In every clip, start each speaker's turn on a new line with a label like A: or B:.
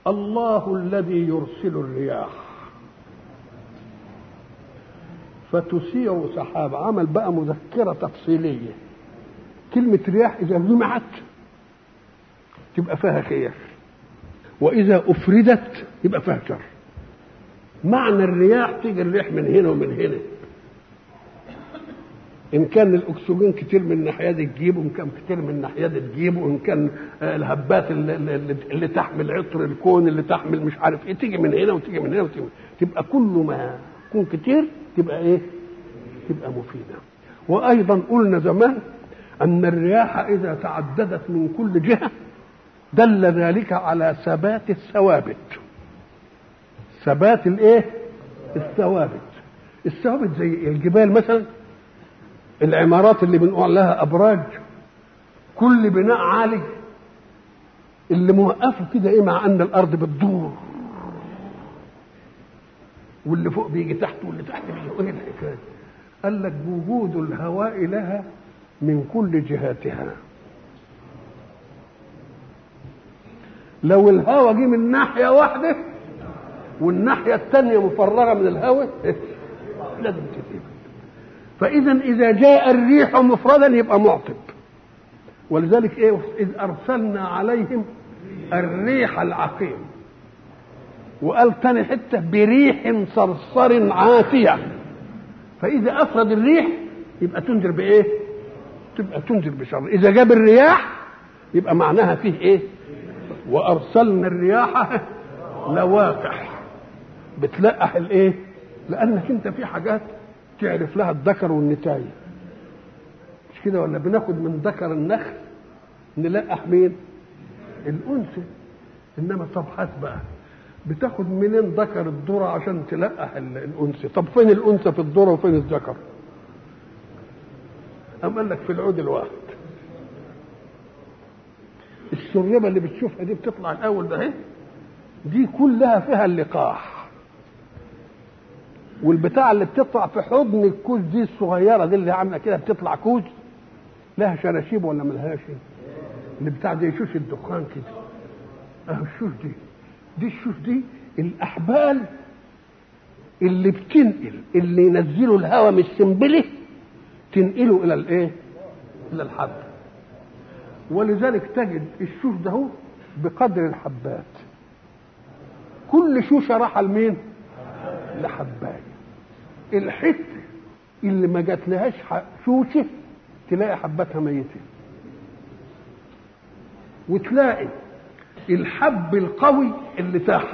A: الله الذي يرسل الرياح فتثير سحاب عمل بقى مذكره تفصيليه كلمه رياح اذا جمعت تبقى فيها خير واذا افردت يبقى فيها شر معنى الرياح تيجي الريح من هنا ومن هنا ان كان الاكسجين كتير من الناحيه دي تجيبه ان كان كتير من الناحيه دي تجيبه ان كان الهبات اللي, اللي, اللي تحمل عطر الكون اللي تحمل مش عارف ايه تيجي من هنا وتيجي من هنا وتيجي من تبقى كل ما يكون كتير تبقى ايه تبقى مفيده وايضا قلنا زمان ان الرياح اذا تعددت من كل جهه دل ذلك على ثبات الثوابت ثبات الايه الثوابت الثوابت زي الجبال مثلا العمارات اللي بنقول لها ابراج كل بناء عالي اللي موقفه كده ايه مع ان الارض بتدور واللي فوق بيجي تحت واللي تحت بيجي ايه الحكايه قال لك وجود الهواء لها من كل جهاتها لو الهواء جه من ناحيه واحده والناحيه الثانيه مفرغه من الهواء لازم تسيب فاذا اذا جاء الريح مفردا يبقى معطب ولذلك ايه اذ ارسلنا عليهم الريح العقيم وقال تاني حته بريح صرصر عاتيه فاذا افرد الريح يبقى تنذر بايه تبقى تنذر بشر اذا جاب الرياح يبقى معناها فيه ايه وارسلنا الرياح لواقح بتلقح الايه لانك انت في حاجات تعرف لها الذكر والنتاية مش كده ولا بناخد من ذكر النخل نلقح مين الانثى انما طب هات بقى بتاخد منين ذكر الذره عشان تلقح الانثى طب فين الانثى في الذره وفين الذكر أم قال لك في العود الواحد السريبة اللي بتشوفها دي بتطلع الأول ده اهي دي كلها فيها اللقاح والبتاع اللي بتطلع في حضن الكوز دي الصغيرة دي اللي عاملة كده بتطلع كوز لها شراشيب ولا ملهاش اللي بتاع دي شوش الدخان كده اهو الشوش دي دي الشوش دي الأحبال اللي بتنقل اللي ينزلوا الهواء من السنبله تنقله الى الايه الى الحب ولذلك تجد الشوش ده هو بقدر الحبات كل شوشه راح لمين لحبايه الحته اللي ما جات لهاش شوشه تلاقي حباتها ميته وتلاقي الحب القوي اللي تحت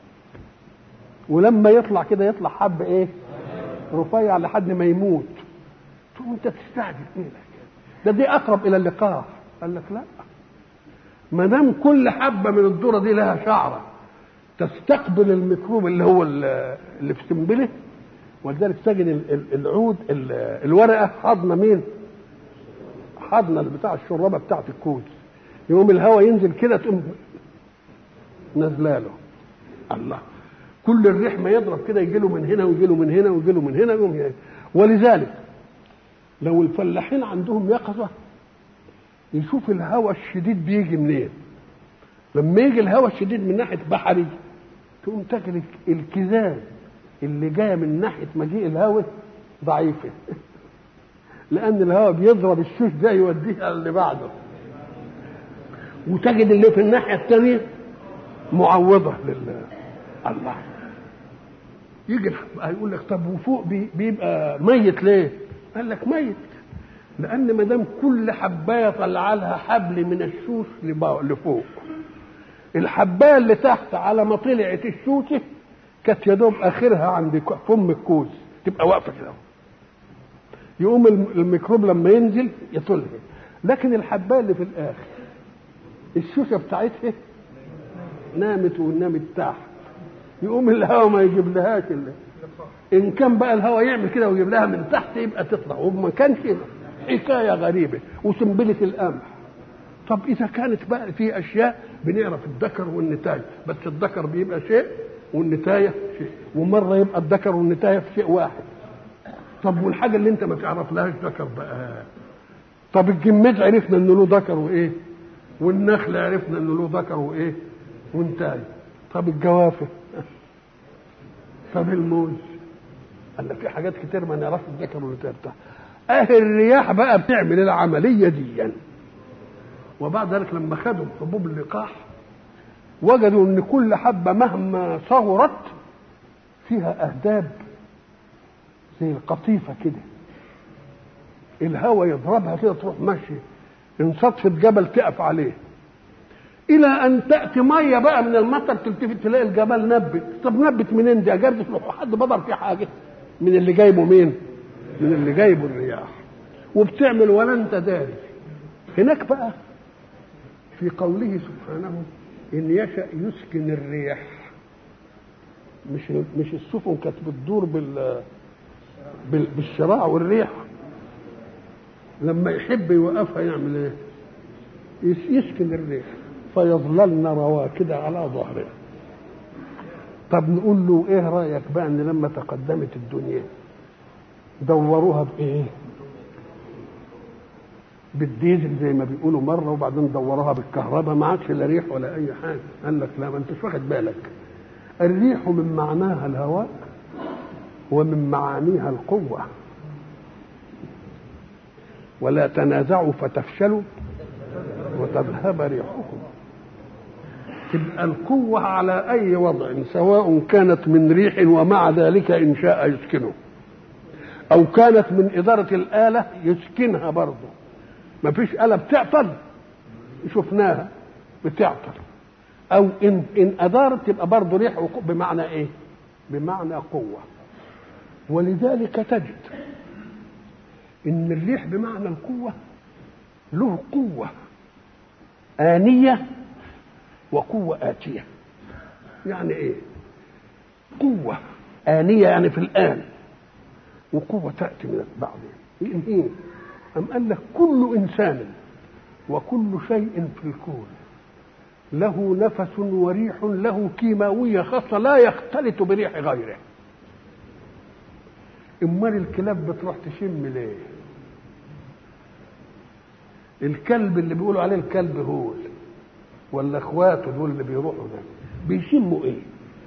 A: ولما يطلع كده يطلع حب ايه رفيع لحد ما يموت تقوم انت تستعجب ايه ده دي اقرب الى اللقاح قال لك لا ما دام كل حبه من الذره دي لها شعره تستقبل الميكروب اللي هو اللي في سنبله ولذلك تجد العود الورقه حاضنه مين؟ حاضنه بتاع الشرابه بتاعت الكوز يقوم الهواء ينزل كده تقوم نازله له الله كل الريح ما يضرب كده يجي له من هنا ويجي له من هنا ويجي له من هنا يقوم يعني. ولذلك لو الفلاحين عندهم يقظة يشوف الهواء الشديد بيجي منين لما يجي الهواء الشديد من ناحية بحري تقوم تجد الكزاز اللي جاية من ناحية مجيء الهواء ضعيفة لأن الهواء بيضرب الشوش ده يوديه اللي بعده وتجد اللي في الناحية الثانية معوضة لله الله يجي هيقول لك طب وفوق بيبقى ميت ليه؟ قال لك ميت لان ما دام كل حبايه طلع لها حبل من الشوش لفوق الحبايه اللي تحت على ما طلعت الشوشه كانت يا دوب اخرها عند فم الكوز تبقى واقفه كده يقوم الميكروب لما ينزل يطلع لكن الحبايه اللي في الاخر الشوشه بتاعتها نامت ونامت تحت يقوم الهواء ما يجيب لهاش اللي. ان كان بقى الهواء يعمل كده ويجيب لها من تحت يبقى تطلع وما كانش حكايه غريبه وسنبله القمح طب اذا كانت بقى في اشياء بنعرف الذكر والنتايه بس الذكر بيبقى شيء والنتايه شيء ومره يبقى الذكر والنتايه في شيء واحد طب والحاجه اللي انت ما تعرف لهاش ذكر بقى طب الجماد عرفنا انه له ذكر وايه والنخل عرفنا انه له ذكر وايه وانتايه طب الجوافه طب الموز قال لك في حاجات كتير ما نعرفش الذكر والانثى بتاعها اهل الرياح بقى بتعمل العمليه دي يعني. وبعد ذلك لما خدوا حبوب اللقاح وجدوا ان كل حبه مهما صغرت فيها اهداب زي القطيفه كده الهواء يضربها كده تروح ماشيه ان صدفت جبل تقف عليه الى ان تاتي ميه بقى من المطر تلتفت تلاقي الجبل نبت طب نبت منين دي اجابت حد بدر في حاجه من اللي جايبه مين من اللي جايبه الرياح وبتعمل ولا انت داري هناك بقى في قوله سبحانه ان يشا يسكن الريح مش مش السفن كانت بتدور بال بالشراع والريح لما يحب يوقفها يعمل ايه يسكن الريح فيظللن رواكد على ظهرها طب نقول له ايه رايك بقى ان لما تقدمت الدنيا دوروها بايه بالديزل زي ما بيقولوا مره وبعدين دوروها بالكهرباء ما عادش لا ريح ولا اي حاجه قال لك لا ما انتش واخد بالك الريح من معناها الهواء ومن معانيها القوه ولا تنازعوا فتفشلوا وتذهب ريحكم تبقى القوة على أي وضع سواء كانت من ريح ومع ذلك إن شاء يسكنه أو كانت من إدارة الآلة يسكنها برضه ما فيش آلة بتعطل شفناها بتعطل أو إن إن أدارت تبقى برضه ريح بمعنى إيه؟ بمعنى قوة ولذلك تجد إن الريح بمعنى القوة له قوة آنية وقوة آتية يعني إيه قوة آنية يعني في الآن وقوة تأتي من بعدين إيه أم قال لك كل إنسان وكل شيء في الكون له نفس وريح له كيماوية خاصة لا يختلط بريح غيره امال الكلاب بتروح تشم ليه الكلب اللي بيقولوا عليه الكلب هول ولا اخواته دول اللي بيروحوا ده بيشموا ايه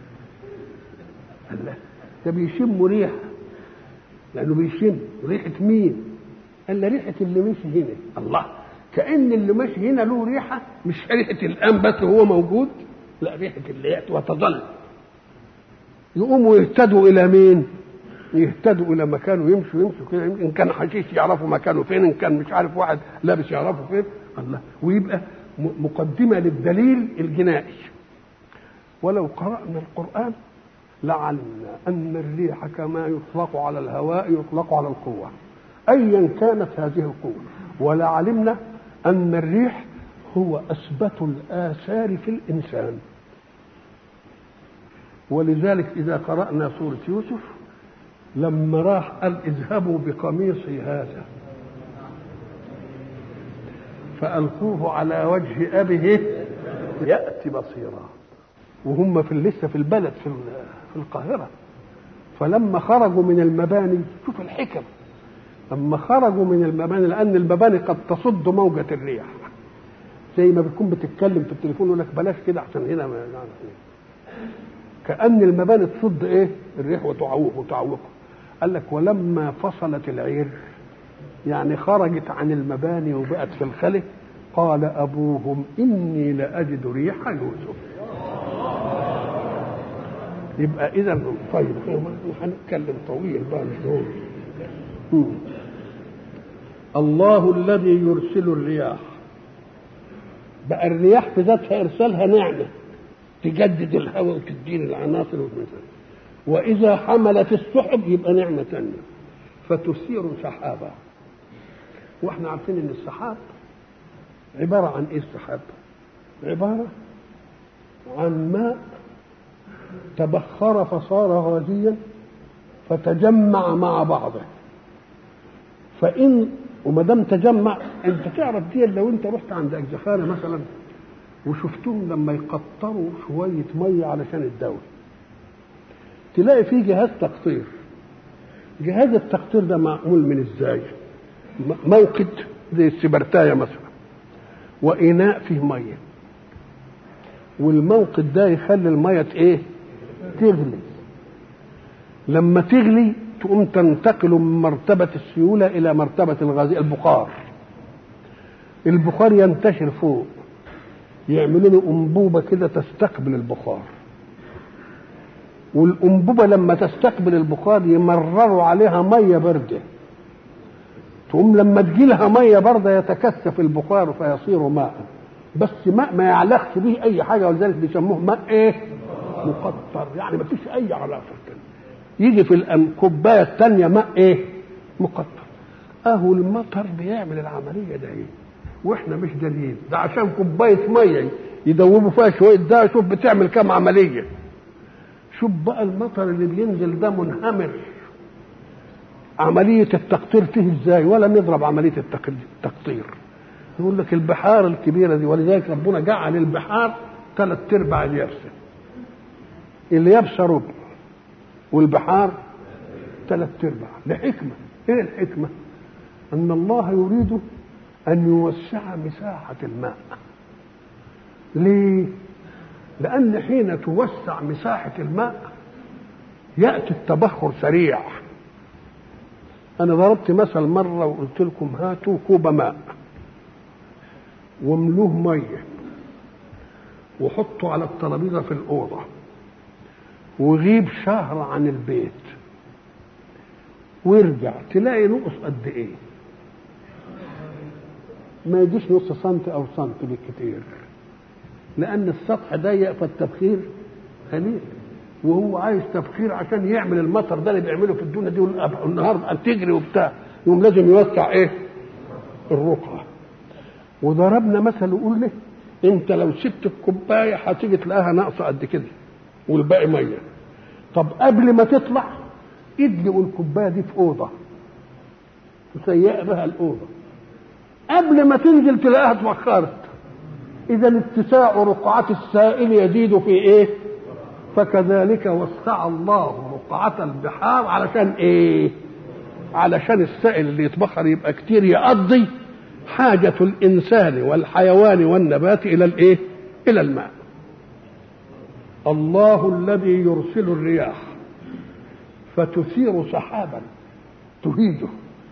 A: الله ده بيشموا ريحه لانه بيشم ريحه مين قال ريحه اللي مشي هنا الله كان اللي ماشي هنا له ريحه مش ريحه الان بس هو موجود لا ريحه اللي ياتي وتظل يقوموا يهتدوا الى مين يهتدوا الى مكانه يمشوا يمشوا كده ان كان حشيش يعرفوا مكانه فين ان كان مش عارف واحد لابس يعرفه فين الله ويبقى مقدمه للدليل الجنائي ولو قرانا القران لعلمنا ان الريح كما يطلق على الهواء يطلق على القوه ايا كانت هذه القوه ولعلمنا ان الريح هو اثبت الاثار في الانسان ولذلك اذا قرانا سوره يوسف لما راح قال اذهبوا بقميصي هذا فألقوه على وجه أبيه يأتي بصيرا وهم في لسه في البلد في في القاهرة فلما خرجوا من المباني شوف الحكم لما خرجوا من المباني لأن المباني قد تصد موجة الريح زي ما بتكون بتتكلم في التليفون يقول لك بلاش كده عشان هنا ما كأن المباني تصد ايه الريح وتعوق وتعوقه قال لك ولما فصلت العير يعني خرجت عن المباني وبقت في الخلة قال أبوهم إني لأجد ريح يوسف يبقى إذا طيب هنتكلم طويل بقى مش دول الله الذي يرسل الرياح بقى الرياح في ذاتها إرسالها نعمة تجدد الهواء وتدين العناصر والمثال وإذا حملت السحب يبقى نعمة تانية فتثير سحابا واحنا عارفين ان السحاب عبارة عن ايه السحاب عبارة عن ماء تبخر فصار غازيا فتجمع مع بعضه فإن وما دام تجمع انت تعرف دي لو انت رحت عند اجزخانه مثلا وشفتهم لما يقطروا شويه ميه علشان الدواء تلاقي فيه جهاز تقطير جهاز التقطير ده معمول من ازاي موقد زي السبرتاية مثلا وإناء فيه مية والموقد ده يخلي الميه ايه تغلي لما تغلي تقوم تنتقل من مرتبة السيولة إلى مرتبة الغاز البخار البخار ينتشر فوق يعملوا له أنبوبة كده تستقبل البخار والأنبوبة لما تستقبل البخار يمرروا عليها مية باردة تقوم لما تجيلها مية باردة يتكثف البخار فيصير ماء بس ماء ما يعلقش به أي حاجة ولذلك بيسموه ماء إيه؟ مقطر يعني ما فيش أي علاقة يجي في الكوبايه الثانيه ماء ايه؟ مقطر. اهو المطر بيعمل العمليه ده ايه؟ واحنا مش دليل ده عشان كوبايه ميه يدوبوا فيها شويه ده شوف بتعمل كام عمليه. شوف بقى المطر اللي بينزل ده منهمر عملية التقطير فيه ازاي ولا نضرب عملية التقطير يقول لك البحار الكبيرة دي ولذلك ربنا جعل البحار ثلاث ارباع اليابسة اليابسة ربع والبحار ثلاث ارباع لحكمه ايه الحكمه ان الله يريد ان يوسع مساحه الماء ليه لان حين توسع مساحه الماء ياتي التبخر سريع انا ضربت مثل مره وقلت لكم هاتوا كوب ماء واملوه ميه وحطوا على الترابيزه في الاوضه وغيب شهر عن البيت وارجع تلاقي نقص قد ايه ما يجيش نص سنتي او سنتي بالكتير لان السطح ضيق فالتبخير قليل وهو عايز تبخير عشان يعمل المطر ده اللي بيعمله في الدنيا دي والنهار تجري وبتاع يقوم لازم يوسع ايه الرقعه وضربنا مثل وقلنا انت لو سبت الكوبايه هتيجي تلاقيها ناقصه قد كده والباقي ميه طب قبل ما تطلع ادلقوا الكوبايه دي في اوضه تسيق بها الاوضه قبل ما تنزل تلاقيها اتبخرت اذا اتساع رقعة السائل يزيد في ايه فكذلك وسع الله رقعة البحار علشان ايه علشان السائل اللي يتبخر يبقى كتير يقضي حاجة الإنسان والحيوان والنبات إلى الإيه؟ إلى الماء. الله الذي يرسل الرياح فتثير سحابا تهيجه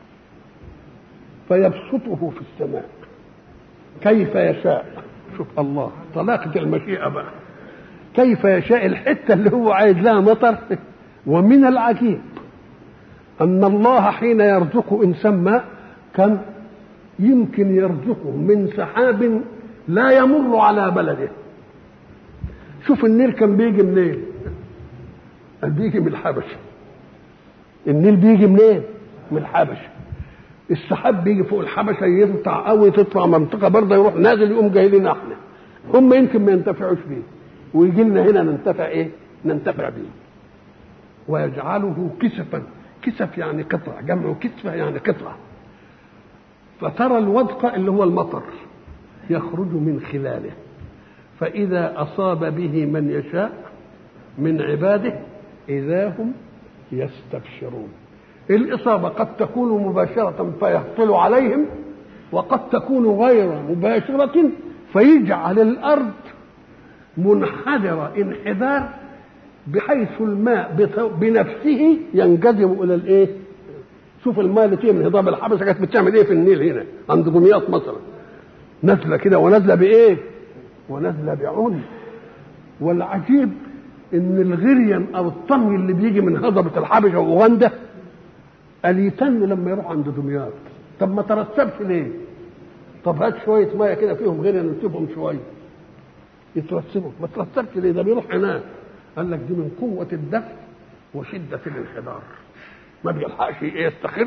A: فيبسطه في السماء كيف يشاء شوف الله طلاقة المشيئة بقى كيف يشاء الحتة اللي هو عايز لها مطر ومن العجيب أن الله حين يرزق إنسان ماء كان يمكن يرزقه من سحاب لا يمر على بلده شوف النيل كان بيجي منين بيجي من الحبشه النيل بيجي منين من الحبشه السحاب بيجي فوق الحبشه يقطع قوي تطلع منطقه برضه يروح نازل يقوم جاي لنا احنا هم يمكن ما ينتفعوش بيه ويجي لنا هنا ننتفع ايه ننتفع بيه ويجعله كسفا كسف يعني قطع جمع كسفه يعني قطعه فترى الودق اللي هو المطر يخرج من خلاله فإذا أصاب به من يشاء من عباده إذا هم يستبشرون الإصابة قد تكون مباشرة فيهطل عليهم وقد تكون غير مباشرة فيجعل الأرض منحدرة انحدار بحيث الماء بنفسه ينجذب إلى الإيه؟ شوف الماء اللي فيه من هضاب الحبشة كانت بتعمل إيه في النيل هنا عند دمياط مثلا نازلة كده ونازلة بإيه؟ ونازله بعنف والعجيب ان الغريان او الطمي اللي بيجي من هضبه الحبشه واوغندا قال يتن لما يروح عند دمياط طب ما ترتبش ليه؟ طب هات شويه ميه كده فيهم غريان نسيبهم شويه يترتبوا ما ترتبش ليه ده بيروح هناك قال لك دي من قوه الدفع وشده الانحدار ما بيلحقش ايه يستخر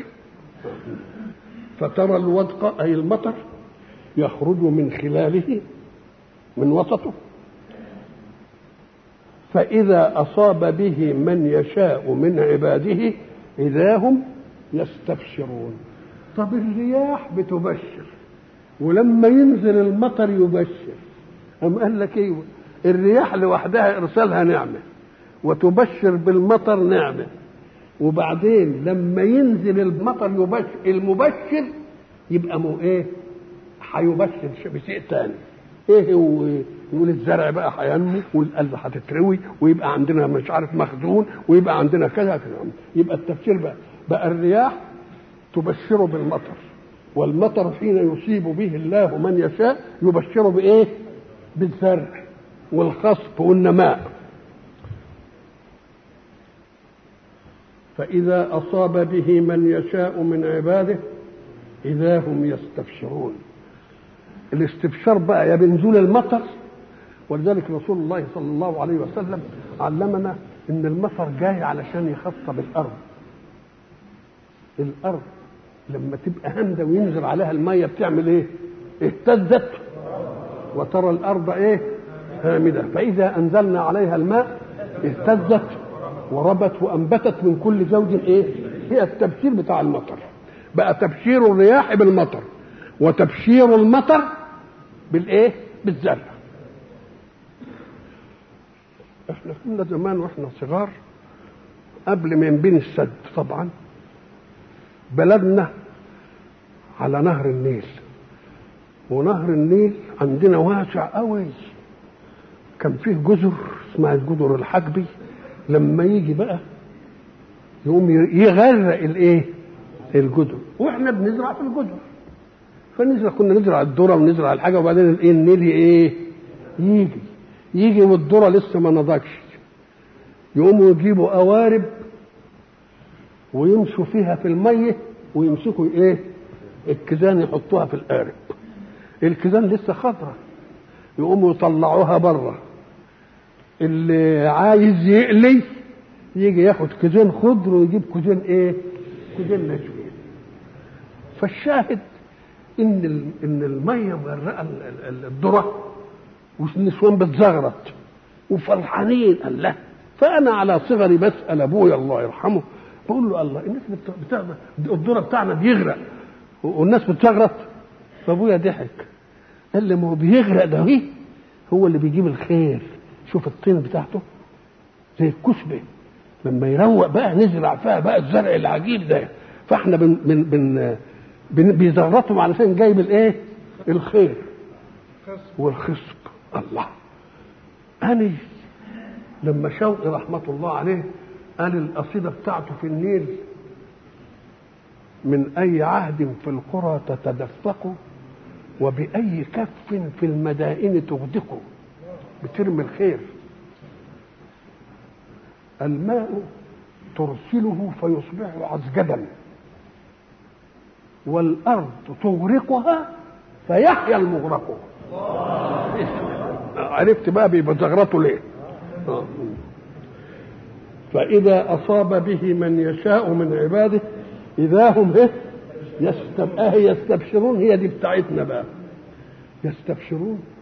A: فترى الودق اي المطر يخرج من خلاله من وسطه فإذا أصاب به من يشاء من عباده إذا هم يستبشرون طب الرياح بتبشر ولما ينزل المطر يبشر أم قال لك ايه الرياح لوحدها إرسالها نعمة وتبشر بالمطر نعمة وبعدين لما ينزل المطر يبشر المبشر يبقى مو ايه هيبشر بشيء ثاني ايه هو يقول الزرع بقى هينمو والارض هتتروي ويبقى عندنا مش عارف مخزون ويبقى عندنا كذا كذا يبقى التفسير بقى بقى الرياح تبشر بالمطر والمطر حين يصيب به الله من يشاء يبشر بايه؟ بالزرع والخصب والنماء فإذا أصاب به من يشاء من عباده إذا هم يستبشرون الاستبشار بقى يا بنزول المطر ولذلك رسول الله صلى الله عليه وسلم علمنا ان المطر جاي علشان يخصب الارض الارض لما تبقى هامده وينزل عليها الميه بتعمل ايه اهتزت وترى الارض ايه هامده فاذا انزلنا عليها الماء اهتزت وربت وانبتت من كل زوج ايه هي التبشير بتاع المطر بقى تبشير الرياح بالمطر وتبشير المطر بالايه بالزرع احنا كنا زمان واحنا صغار قبل ما ينبني السد طبعا بلدنا على نهر النيل ونهر النيل عندنا واسع قوي كان فيه جزر اسمها الجزر الحجبي لما يجي بقى يقوم يغرق الايه الجزر واحنا بنزرع في الجزر فنزرع كنا نزرع الذره ونزرع الحاجه وبعدين الايه النيل ايه يجي يجي والذره لسه ما نضجش يقوموا يجيبوا قوارب ويمشوا فيها في الميه ويمسكوا ايه الكيزان يحطوها في القارب الكيزان لسه خضرة يقوموا يطلعوها بره اللي عايز يقلي يجي ياخد كيزان خضر ويجيب كيزان ايه كيزان ناشفين فالشاهد ان ان الميه مغرقه الذره والنسوان بتزغرط وفرحانين قال له فانا على صغري بسال ابويا الله يرحمه بقول له الله الناس بتاعنا الذره بتاعنا بيغرق والناس بتزغرط فابويا ضحك قال لي ما هو بيغرق ده ايه هو اللي بيجيب الخير شوف الطين بتاعته زي الكسبه لما يروق بقى نزرع فيها بقى الزرع العجيب ده فاحنا بن بن بن, بن بيزغرطهم علشان جايب الايه الخير والخصب الله أنا لما شوقي رحمة الله عليه قال القصيدة بتاعته في النيل من أي عهد في القرى تتدفق وبأي كف في المدائن تغدق بترمي الخير الماء ترسله فيصبح عزجدا والأرض تغرقها فيحيا المغرق عرفت بقى بيزغرطوا ليه فإذا أصاب به من يشاء من عباده إذا هم إيه يستب... آه يستبشرون هي دي بتاعتنا بقى يستبشرون